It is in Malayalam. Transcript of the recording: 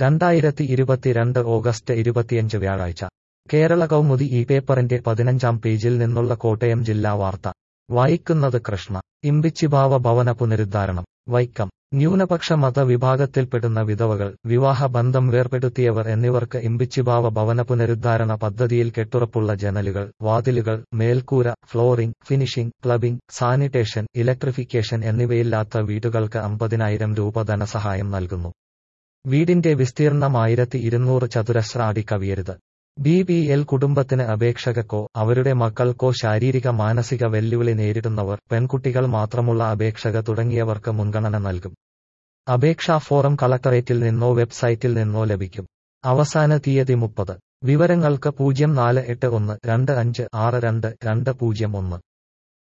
രണ്ടായിരത്തി ഇരുപത്തിരണ്ട് ഓഗസ്റ്റ് ഇരുപത്തിയഞ്ച് വ്യാഴാഴ്ച കേരള കൗമുദി ഈ പേപ്പറിന്റെ പതിനഞ്ചാം പേജിൽ നിന്നുള്ള കോട്ടയം ജില്ലാ വാർത്ത വായിക്കുന്നത് കൃഷ്ണ ഇമ്പിച്ചിഭാവ ഭവന പുനരുദ്ധാരണം വൈക്കം ന്യൂനപക്ഷ മതവിഭാഗത്തിൽപ്പെടുന്ന വിധവകൾ വിവാഹ ബന്ധം വേർപെടുത്തിയവർ എന്നിവർക്ക് ഇമ്പിച്ചിഭാവ ഭവന പുനരുദ്ധാരണ പദ്ധതിയിൽ കെട്ടുറപ്പുള്ള ജനലുകൾ വാതിലുകൾ മേൽക്കൂര flooring finishing plumbing sanitation electrification എന്നിവയില്ലാത്ത വീടുകൾക്ക് അമ്പതിനായിരം രൂപ ധനസഹായം നൽകുന്നു വീടിന്റെ വിസ്തീർണം ആയിരത്തി ഇരുന്നൂറ് ചതുരശ്ര അടി കവിയരുത് ബി പി എൽ കുടുംബത്തിന് അപേക്ഷകർക്കോ അവരുടെ മക്കൾക്കോ ശാരീരിക മാനസിക വെല്ലുവിളി നേരിടുന്നവർ പെൺകുട്ടികൾ മാത്രമുള്ള അപേക്ഷക തുടങ്ങിയവർക്ക് മുൻഗണന നൽകും അപേക്ഷാ ഫോറം കളക്ടറേറ്റിൽ നിന്നോ വെബ്സൈറ്റിൽ നിന്നോ ലഭിക്കും അവസാന തീയതി മുപ്പത് വിവരങ്ങൾക്ക് പൂജ്യം നാല് എട്ട് ഒന്ന് രണ്ട് അഞ്ച് ആറ് രണ്ട് രണ്ട് പൂജ്യം ഒന്ന്